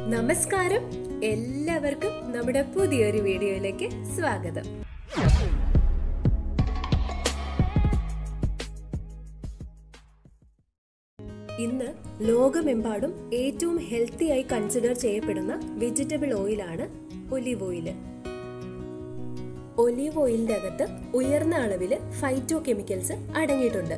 നമസ്കാരം എല്ലാവർക്കും നമ്മുടെ പുതിയൊരു വീഡിയോയിലേക്ക് സ്വാഗതം ഇന്ന് ലോകമെമ്പാടും ഏറ്റവും ഹെൽത്തി ആയി കൺസിഡർ ചെയ്യപ്പെടുന്ന വെജിറ്റബിൾ ഓയിലാണ് ഒലിവ് ഓയിൽ ഒലിവ് ഓയിലിന്റെ അകത്ത് ഉയർന്ന അളവിൽ ഫൈറ്റോ കെമിക്കൽസ് അടങ്ങിയിട്ടുണ്ട്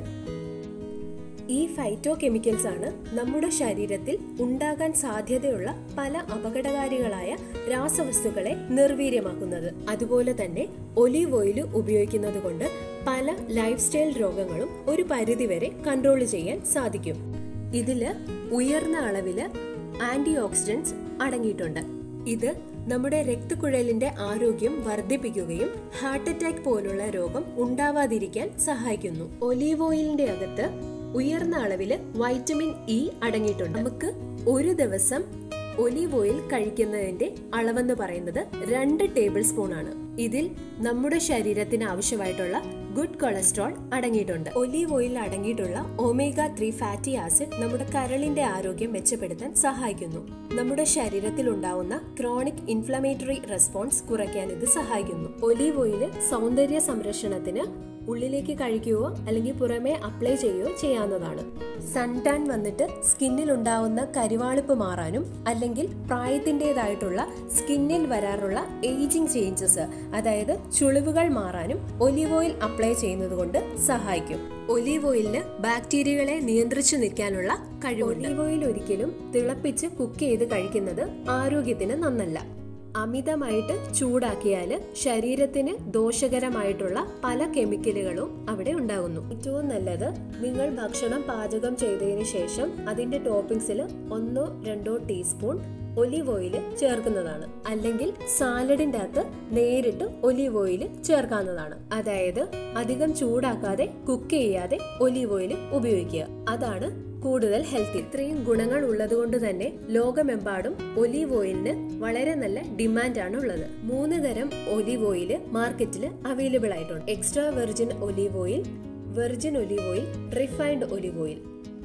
ഈ ഫൈറ്റോ കെമിക്കൽസ് ആണ് നമ്മുടെ ശരീരത്തിൽ ഉണ്ടാകാൻ സാധ്യതയുള്ള പല അപകടകാരികളായ രാസവസ്തുക്കളെ നിർവീര്യമാക്കുന്നത് അതുപോലെ തന്നെ ഒലീവ് ഓയിൽ ഉപയോഗിക്കുന്നത് കൊണ്ട് പല ലൈഫ് സ്റ്റൈൽ രോഗങ്ങളും ഒരു പരിധിവരെ കൺട്രോൾ ചെയ്യാൻ സാധിക്കും ഇതില് ഉയർന്ന അളവില് ആന്റി ഓക്സിഡൻസ് അടങ്ങിയിട്ടുണ്ട് ഇത് നമ്മുടെ രക്തക്കുഴലിന്റെ ആരോഗ്യം വർദ്ധിപ്പിക്കുകയും ഹാർട്ട് അറ്റാക്ക് പോലുള്ള രോഗം ഉണ്ടാവാതിരിക്കാൻ സഹായിക്കുന്നു ഒലീവ് ഓയിലിന്റെ അകത്ത് ഉയർന്ന അളവില് വൈറ്റമിൻ ഇ അടങ്ങിയിട്ടുണ്ട് നമുക്ക് ഒരു ദിവസം ഒലീവ് ഓയിൽ കഴിക്കുന്നതിന്റെ അളവെന്ന് പറയുന്നത് രണ്ട് ടേബിൾ സ്പൂൺ ആണ് ഇതിൽ നമ്മുടെ ശരീരത്തിന് ആവശ്യമായിട്ടുള്ള ഗുഡ് കൊളസ്ട്രോൾ അടങ്ങിയിട്ടുണ്ട് ഒലീവ് ഓയിൽ അടങ്ങിയിട്ടുള്ള ഒമേഗ ത്രീ ഫാറ്റി ആസിഡ് നമ്മുടെ കരളിന്റെ ആരോഗ്യം മെച്ചപ്പെടുത്താൻ സഹായിക്കുന്നു നമ്മുടെ ശരീരത്തിൽ ഉണ്ടാവുന്ന ക്രോണിക് ഇൻഫ്ലമേറ്ററി റെസ്പോൺസ് കുറയ്ക്കാൻ ഇത് സഹായിക്കുന്നു ഒലീവ് ഓയിൽ സൗന്ദര്യ സംരക്ഷണത്തിന് ഉള്ളിലേക്ക് കഴിക്കുകയോ അല്ലെങ്കിൽ പുറമേ അപ്ലൈ ചെയ്യുകയോ ചെയ്യാവുന്നതാണ് സൺ ടാൻ വന്നിട്ട് സ്കിന്നിൽ ഉണ്ടാവുന്ന കരിവാളിപ്പ് മാറാനും അല്ലെങ്കിൽ പ്രായത്തിൻ്റെതായിട്ടുള്ള സ്കിന്നിൽ വരാറുള്ള ഏജിങ് ചേഞ്ചസ് അതായത് ചുളിവുകൾ മാറാനും ഒലിവ് ഓയിൽ അപ്ലൈ ചെയ്യുന്നത് കൊണ്ട് സഹായിക്കും ഒലീവ് ഓയിലിന് ബാക്ടീരിയകളെ നിയന്ത്രിച്ചു നിൽക്കാനുള്ള കഴിവ് ഒലീവ് ഓയിൽ ഒരിക്കലും തിളപ്പിച്ച് കുക്ക് ചെയ്ത് കഴിക്കുന്നത് ആരോഗ്യത്തിന് നന്നല്ല അമിതമായിട്ട് ചൂടാക്കിയാൽ ശരീരത്തിന് ദോഷകരമായിട്ടുള്ള പല കെമിക്കലുകളും അവിടെ ഉണ്ടാകുന്നു ഏറ്റവും നല്ലത് നിങ്ങൾ ഭക്ഷണം പാചകം ചെയ്തതിന് ശേഷം അതിന്റെ ടോപ്പിംഗ്സിൽ ഒന്നോ രണ്ടോ ടീസ്പൂൺ ഒലിവ് ഓയിൽ ചേർക്കുന്നതാണ് അല്ലെങ്കിൽ സാലഡിന്റെ അകത്ത് നേരിട്ട് ഒലിവ് ഓയിൽ ചേർക്കാവുന്നതാണ് അതായത് അധികം ചൂടാക്കാതെ കുക്ക് ചെയ്യാതെ ഒലിവ് ഓയിൽ ഉപയോഗിക്കുക അതാണ് കൂടുതൽ ഹെൽത്തി ഇത്രയും ഗുണങ്ങൾ ഉള്ളതുകൊണ്ട് തന്നെ ലോകമെമ്പാടും ഒലീവ് ഓയിലിന് വളരെ നല്ല ഡിമാൻഡ് ആണ് ഉള്ളത് മൂന്ന് തരം ഒലീവ് ഓയിൽ മാർക്കറ്റിൽ അവൈലബിൾ ആയിട്ടുണ്ട് extra virgin olive oil virgin olive oil refined olive oil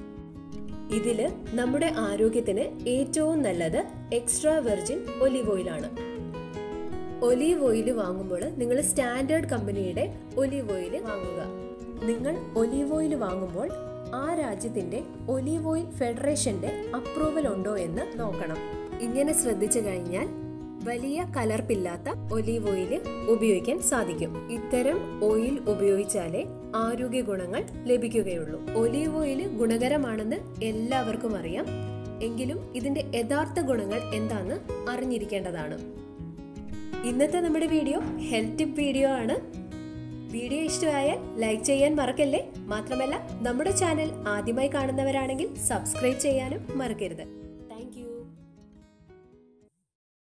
ഇതില് നമ്മുടെ ആരോഗ്യത്തിന് ഏറ്റവും നല്ലത് എക്സ്ട്രാ വെർജിൻ ഒലീവ് ഓയിൽ ആണ് ഒലീവ് ഓയിൽ വാങ്ങുമ്പോൾ നിങ്ങൾ സ്റ്റാൻഡേർഡ് കമ്പനിയുടെ ഒലീവ് ഓയിൽ വാങ്ങുക നിങ്ങൾ ഒലീവ് ഓയിൽ വാങ്ങുമ്പോൾ ആ രാജ്യത്തിന്റെ ഒലീവ് ഓയിൽ ഫെഡറേഷന്റെ അപ്രൂവൽ ഉണ്ടോ എന്ന് നോക്കണം ഇങ്ങനെ ശ്രദ്ധിച്ചു കഴിഞ്ഞാൽ വലിയ കലർപ്പില്ലാത്ത ഒലീവ് ഓയിൽ ഉപയോഗിക്കാൻ സാധിക്കും ഇത്തരം ഓയിൽ ഉപയോഗിച്ചാലേ ആരോഗ്യ ഗുണങ്ങൾ ലഭിക്കുകയുള്ളൂ ഒലീവ് ഓയിൽ ഗുണകരമാണെന്ന് എല്ലാവർക്കും അറിയാം എങ്കിലും ഇതിന്റെ യഥാർത്ഥ ഗുണങ്ങൾ എന്താന്ന് അറിഞ്ഞിരിക്കേണ്ടതാണ് ഇന്നത്തെ നമ്മുടെ വീഡിയോ ഹെൽത്ത് ടിപ്പ് വീഡിയോ ആണ് വീഡിയോ ഇഷ്ടമായാൽ ലൈക്ക് ചെയ്യാൻ മറക്കല്ലേ മാത്രമല്ല നമ്മുടെ ചാനൽ ആദ്യമായി കാണുന്നവരാണെങ്കിൽ സബ്സ്ക്രൈബ് ചെയ്യാനും മറക്കരുത് താങ്ക്